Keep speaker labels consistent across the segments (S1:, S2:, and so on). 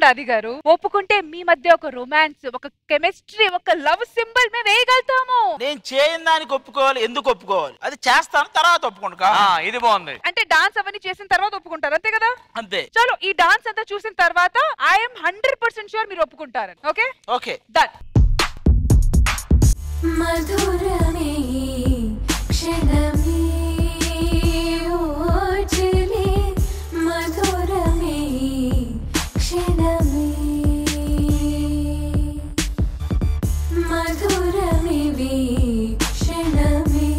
S1: ఒప్పుకోండి ఆది గారు ఒప్పుకుంటే మీ మధ్య ఒక రొమాన్స్ ఒక కెమిస్ట్రీ ఒక లవ్ సింబల్ మేము వేయగలుగుతాము
S2: నేను చేయని దానికి ఒప్పుకోవాలి ఎందుకు ఒప్పుకోవాలి అది చేస్తాను తర్వాత ఒప్పుకుంటా
S3: ఇది బాగుంది
S1: అంటే డాన్స్ అవన్నీ చేసిన తర్వాత ఒప్పుకుంటారు అంతే కదా
S2: అంతే
S1: చలో ఈ డాన్స్ అంతా చూసిన తర్వాత ఐఎమ్ హండ్రెడ్ పర్సెంట్ షూర్ మీరు ఒప్పుకుంటారని ఓకే
S2: ఓకే
S1: డన్
S4: మధురమే క్షణమే ఓచలే మధురమే క్షణమే మధురమే క్షణమే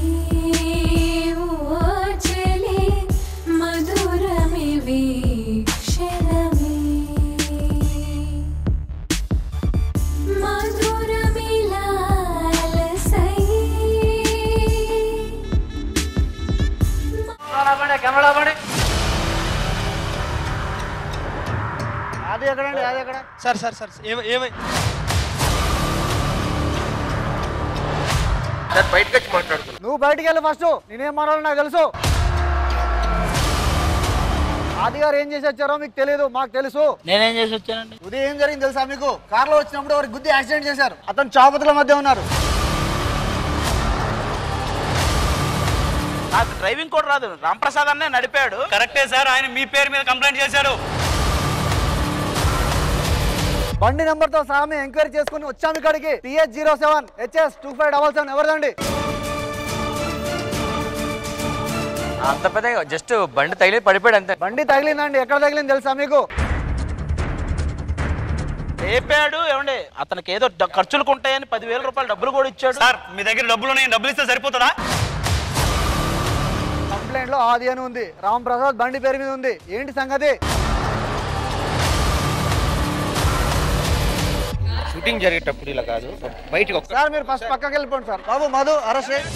S4: ఓచలే మధురమే క్షణమే మధురమిలాలసై
S5: అది ఎక్కడండి అది ఎక్కడ
S6: సార్ సార్ సార్ ఏమై ఏమై
S7: సార్ బయటకు వచ్చి మాట్లాడుతున్నాను
S5: నువ్వు బయటికి వెళ్ళి ఫస్ట్ నేనేం మాట్లాడాలో నాకు తెలుసు ఆది గారు ఏం చేసి వచ్చారో మీకు తెలియదు మాకు తెలుసు
S2: నేనేం చేసి వచ్చానండి
S5: ఉదయం ఏం జరిగింది తెలుసా మీకు కార్లో వచ్చినప్పుడు ఎవరికి గుద్ది యాక్సిడెంట్ చేశారు అతను చాపతుల మధ్య ఉన్నారు
S2: నాకు డ్రైవింగ్ కూడా రాదు రాంప్రసాద్ అన్నే నడిపాడు
S3: కరెక్టే సార్ ఆయన మీ పేరు మీద కంప్లైంట్ చేశారు
S5: బండి నెంబర్ తో సహా మేము ఎంక్వైరీ చేసుకుని వచ్చాము ఇక్కడికి TH zero seven HS two five double seven ఎవరిదండి
S3: అంత పెద్ద జస్ట్ బండి తగిలి పడిపోయాడు అంతే
S5: బండి తగిలిందండి ఎక్కడ తగిలింది తెలుసా మీకు
S2: లేపాడు ఏమండి అతనికి ఏదో డ- ఖర్చులకు ఉంటాయని పదివేల రూపాయలు డబ్బులు కూడా ఇచ్చాడు
S3: సార్ మీ దగ్గర డబ్బులు ఉన్నాయి డబ్బులు ఇస్తే సరిపోతుందా
S5: కంప్లైంట్ లో ఆది అని ఉంది రామ్ ప్రసాద్ బండి పేరు మీద ఉంది ఏంటి సంగతి
S7: షూటింగ్ జరిగేటప్పుడు ఇలా కాదు బయటకు ఒక
S5: సార్ మీరు ఫస్ట్ పక్కకి వెళ్ళిపోండి సార్ బాబు మధు అరెస్ట్ చేయి.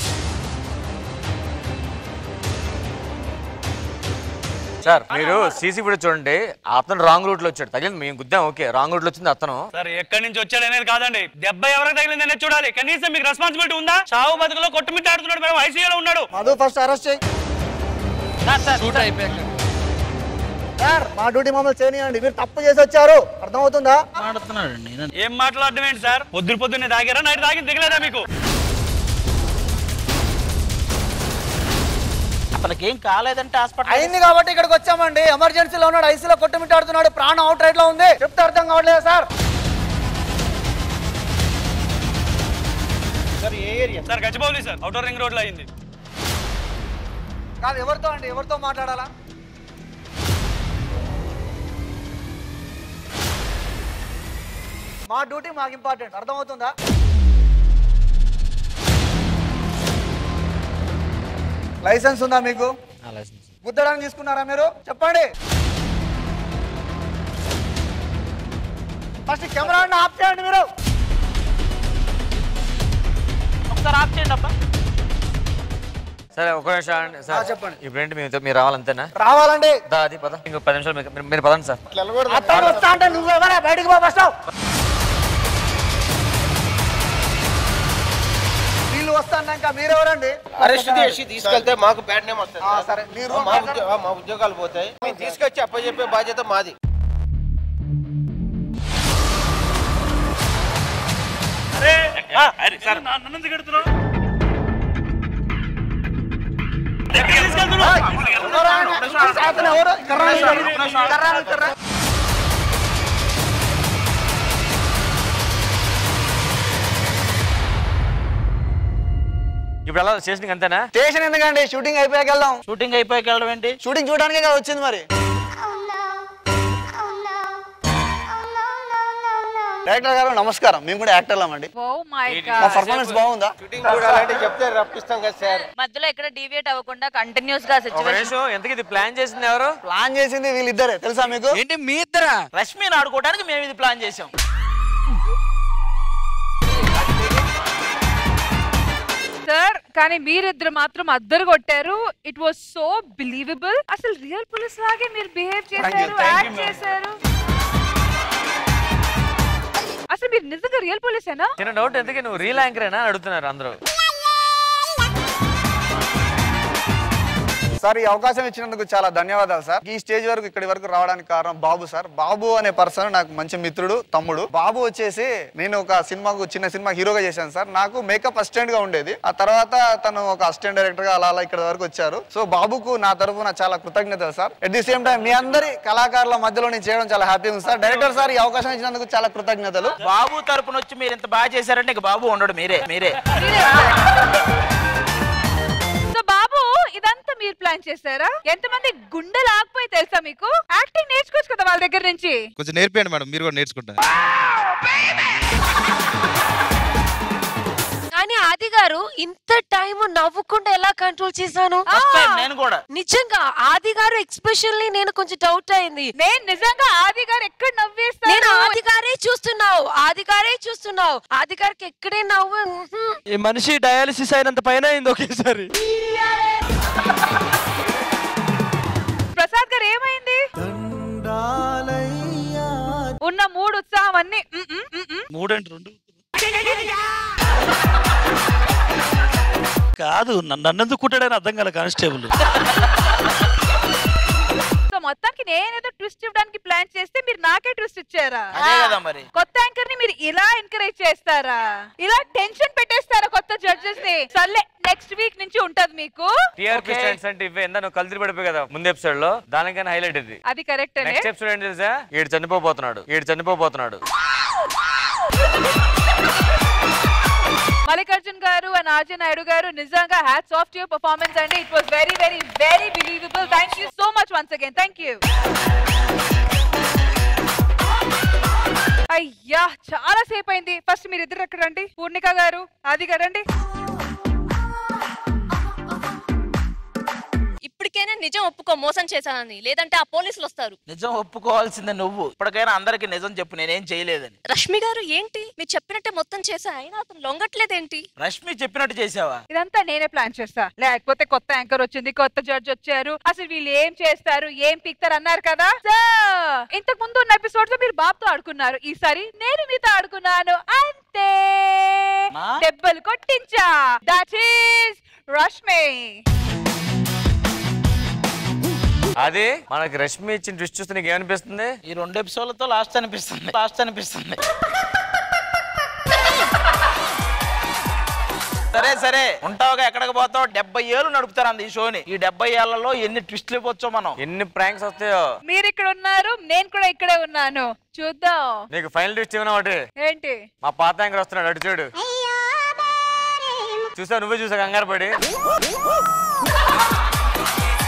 S3: సార్ మీరు సీసీ ఫుటేజ్ చూడండి అతను రాంగ్ రూట్ లో వచ్చాడు తగిలింది మేము గుద్దాం ఓకే రాంగ్ రూట్ లో వచ్చింది అతను
S8: సార్ ఎక్కడి నుంచి వచ్చాడు అనేది కాదండి దెబ్బ ఎవరికి తగిలింది అనేది చూడాలి కనీసం మీకు రెస్పాన్సిబిలిటీ ఉందా చావు బతుకులో కొట్టుమిట్ట ఆడుతున్నాడు మేడం ఐసీయూలో ఉన్నాడు
S5: మధు ఫస్ట్ అరెస్ట్ చేయి సార్ మా డ్యూటీ మమ్మల్ని చేయనియండి మీరు తప్పు చేసి వచ్చారు అర్థమవుతుందా
S2: మాట్లాడుతున్నాడండి
S8: ఏం మాట్లాడడం ఏంటి సార్ పొద్దున పొద్దున్నే తాగారా నైట్ తాగి దిగలేదా మీకు
S2: అతనికి ఏం కాలేదంటే హాస్పిటల్
S5: అయింది కాబట్టి ఇక్కడికి వచ్చామండి ఎమర్జెన్సీలో ఉన్నాడు ఐసీలో కొట్టుమిట్టాడుతున్నాడు ప్రాణం అవుట్ రైట్ లో ఉంది చెప్తే అర్థం కావట్లేదు సార్
S7: సార్ ఏ area
S8: sir Gachibowli sir outer ring road లో అయింది
S5: కాదు ఎవరితో అండి ఎవరితో మాట్లాడాలా మా డ్యూటీ మాకు ఇంపార్టెంట్ అర్థమవుతుందా లైసెన్స్ ఉందా మీకు గుద్దడానికి తీసుకున్నారా మీరు చెప్పండి ఫస్ట్ కెమెరా ఆఫ్ చేయండి మీరు
S2: ఒకసారి ఆఫ్ చేయండి అబ్బా
S3: సరే ఒక నిమిషం ఆగండి. సార్
S5: చెప్పండి.
S3: ఇప్పుడేంటి మీతో మీరు రావాలంతేనా
S5: రావాలండి
S3: దా అది పద ఇంకో పది నిమిషాలు మీరు- మీరు- మీరు పదండి సార్
S5: అతను వస్తా అంటే నువ్వు ఎవరా బయటకు పో ఫస్ట్ వీళ్ళు వస్తా అన్నాక మీరెవరండి
S7: అరెస్ట్ చేసి తీసుకెళ్తే మాకు బ్యాడ్ నేమ్ వస్తుంది
S5: ఆ,
S7: సార్.
S5: సరే మీరు
S7: మా ఉద్యో- ఆ, మా ఉద్యోగాలు పోతాయి మేము తీసుకొచ్చి అప్పచెప్పే బాధ్యత మాది
S8: సార్ నన్ను ఎందుకు ఎడుతున్నావు ఎక్కడికి తీసుకెళ్తున్నావు?
S5: అతను ఎవరు కర్రా కర్రా కర్రా
S3: ఇప్పుడు అలా స్టేషన్కి అంతేనా
S5: స్టేషన్ ఎందుకండి షూటింగ్ అయిపోయాక వెళ్దాం
S2: షూటింగ్ అయిపోయాక వెళ్ళడం ఏంటి
S5: షూటింగ్ చూడడానికే కదా వచ్చింది మరి డైరెక్టర్ గారు నమస్కారం మేము కూడా యాక్టర్లం అండి
S1: ఓ మై
S5: మా పర్ఫార్మెన్స్ బాగుందా
S7: షూటింగ్ చూడాలంటే చెప్తే రప్పిస్తాం కదా సార్
S9: మధ్యలో ఎక్కడ డీవియేట్ అవ్వకుండా కంటిన్యూస్ గా
S3: ఒక
S9: సిచ్యువేషన్
S3: నిమిషం ఎంతకి ఇది ప్లాన్ చేసింది ఎవరు
S5: ప్లాన్ చేసింది వీళ్ళిద్దరే తెలుసా మీకు
S2: ఏంటి మీ ఇద్దరా రష్మిని ఆడుకోవడానికి మేము ఇది ప్లాన్ చేసాం
S1: సార్ కానీ మీరిద్దరు మాత్రం అద్దరు కొట్టారు ఇట్ వాస్ సో బిలీవబుల్ అసలు రియల్ పోలీస్ లాగే మీరు బిహేవ్ చేశారు యాక్ట్ చేశారు అసలు మీరు నిజంగా రియల్ పోలీసేనా
S3: చిన్న డౌట్ ఎందుకు నువ్వు రీల్ యాంకరేనా అని అడుగుతున్నారు అందరూ
S5: సార్ ఈ అవకాశం ఇచ్చినందుకు చాలా ధన్యవాదాలు సార్ ఈ స్టేజ్ వరకు ఇక్కడి వరకు రావడానికి కారణం బాబు సార్ బాబు అనే పర్సన్ నాకు మంచి మిత్రుడు తమ్ముడు బాబు వచ్చేసి నేను ఒక సినిమాకు చిన్న సినిమా హీరోగా చేశాను సార్ నాకు మేకప్ అసిస్టెంట్ గా ఉండేది ఆ తర్వాత తను ఒక అసిస్టెంట్ డైరెక్టర్ గా అలా అలా ఇక్కడ వరకు వచ్చారు సో బాబుకు నా తరఫున చాలా కృతజ్ఞతలు sir at the same time మీ అందరి కళాకారుల మధ్యలో నేను చేయడం చాలా హ్యాపీ ఉంది సార్ డైరెక్టర్ సార్ ఈ అవకాశం ఇచ్చినందుకు చాలా కృతజ్ఞతలు
S2: బాబు తరపున వచ్చి మీరు ఇంత బాగా చేశారంటే ఇక బాబు ఉండడు మీరే మీరే
S1: సో బాబు ఇదంతా మీరు ప్లాన్ చేశారా ఎంతమంది గుండెలు ఆగిపోయి తెలుసా మీకు యాక్టింగ్ నేర్చుకోవచ్చు కదా వాళ్ళ దగ్గర నుంచి
S7: కొంచెం నేర్పియండి మేడం మీరు కూడా నేర్చుకుంటారు
S6: కానీ ఆది గారు ఇంత టైం నవ్వకుండా ఎలా కంట్రోల్ చేశాను
S2: ఫస్ట్ టైం నేను కూడా
S6: నిజంగా ఆది గారు ఎక్స్పెషల్లీ నేను కొంచెం డౌట్ అయింది
S1: నేను నిజంగా ఆది గారు ఎక్కడ
S6: నేను
S1: నవ్వేస్తాను
S6: ఆది గారే చూస్తున్నావు ఆది గారే చూస్తున్నావు ఆది గారికి ఎక్కడే నవ్వు ఉహుం.
S10: ఈ మనిషి డయాలిసిస్ అయినంత పైన అయింది ఒకేసారి
S1: ప్రసాద్ గారు ఏమైంది ఉన్న మూడు ఉత్సాహం అన్ని మ్, మ్, మ్, మ్.
S8: మూడంటే రెండు కాదు నన్ను నన్నెందుకు కుట్టాడని అర్థం కాలే కానిస్టేబుల్
S1: సో మొత్తానికి నేనేదో ట్విస్ట్ ఇవ్వడానికి ప్లాన్ చేస్తే మీరు నాకే ట్విస్ట్ ఇచ్చారా
S2: అదే కదా మరి
S1: కొత్త యాంకర్ ని మీరు ఇలా ఎంకరేజ్ చేస్తారా ఇలా టెన్షన్ పెట్టేస్తారా కొత్త జడ్జెస్ ని సర్లే నెక్స్ట్ వీక్ నుంచి ఉంటది మీకు
S3: టీఆర్పీ
S2: Okay.
S3: స్టాండ్స్ అంటే ఇవే ఎంత నువ్వు కలిసి పడిపోయి కదా ముందు ఎపిసోడ్ లో దానికైనా హైలైట్ ఇది
S1: అది కరెక్ట్
S3: నెక్స్ట్ ఎపిసోడ్ ఏంటి తెలుసా ఈడు చనిపోబోతున్నాడు ఈడు చనిపోబోతున్నాడు
S1: మల్లికార్జున్ గారు అండ్ ఆర్జే నాయుడు గారు నిజంగా hats off to your performance అండి it was very very very believable thank you so much once again thank you అయ్యా చాలా సేపు అయింది ఫస్ట్ మీరు ఇద్దరు ఎక్కడ రండి పూర్ణిక గారు ఆది గారు రండి
S11: ఇప్పటికైనా నిజం ఒప్పుకో మోసం చేశానని లేదంటే ఆ పోలీసులు వస్తారు
S2: నిజం ఒప్పుకోవాల్సిందే నువ్వు ఇప్పటికైనా అందరికి నిజం చెప్పు నేనేం చేయలేదని
S11: రష్మి గారు ఏంటి మీరు చెప్పినట్టే మొత్తం చేశా అయినా అతను లొంగట్లేదేంటి
S2: రష్మి చెప్పినట్టు చేసావా
S1: ఇదంతా నేనే ప్లాన్ చేస్తా లేకపోతే కొత్త యాంకర్ వచ్చింది కొత్త జడ్జ్ వచ్చారు అసలు వీళ్ళు ఏం చేస్తారు ఏం పీక్తారు అన్నారు కదా సో ఇంతకు ముందు ఉన్న ఎపిసోడ్స్ లో మీరు బాబుతో ఆడుకున్నారు ఈసారి నేను మీతో ఆడుకున్నాను అంతే
S2: మా?
S1: దెబ్బలు కొట్టించా దట్ ఈస్ రష్మి
S3: అది మనకి రష్మి ఇచ్చిన ట్విస్ట్ చూస్తే నీకు ఏమనిపిస్తుంది
S2: ఈ రెండు ఎపిసోడ్లతో లాస్ట్ అనిపిస్తుంది లాస్ట్ అనిపిస్తుంది సరే సరే ఉంటావుగా ఎక్కడికి పోతావు డెబ్బై ఏళ్ళు నడుపుతారు అంది ఈ షోని ఈ డెబ్బై ఏళ్లలో ఎన్ని ట్విస్టులు ఇవ్వచ్చో మనం
S3: ఎన్ని ప్రాంక్స్ వస్తాయో
S1: మీరు ఇక్కడ ఉన్నారు నేను కూడా ఇక్కడే ఉన్నాను చూద్దాం
S3: నీకు ఫైనల్ ట్విస్ట్ ఏమైనా ఒకటి
S1: ఏంటి
S3: మా పాత యాంకర్ వస్తున్నాడు అటు చూడు చూసా నువ్వే చూసా కంగారు పడి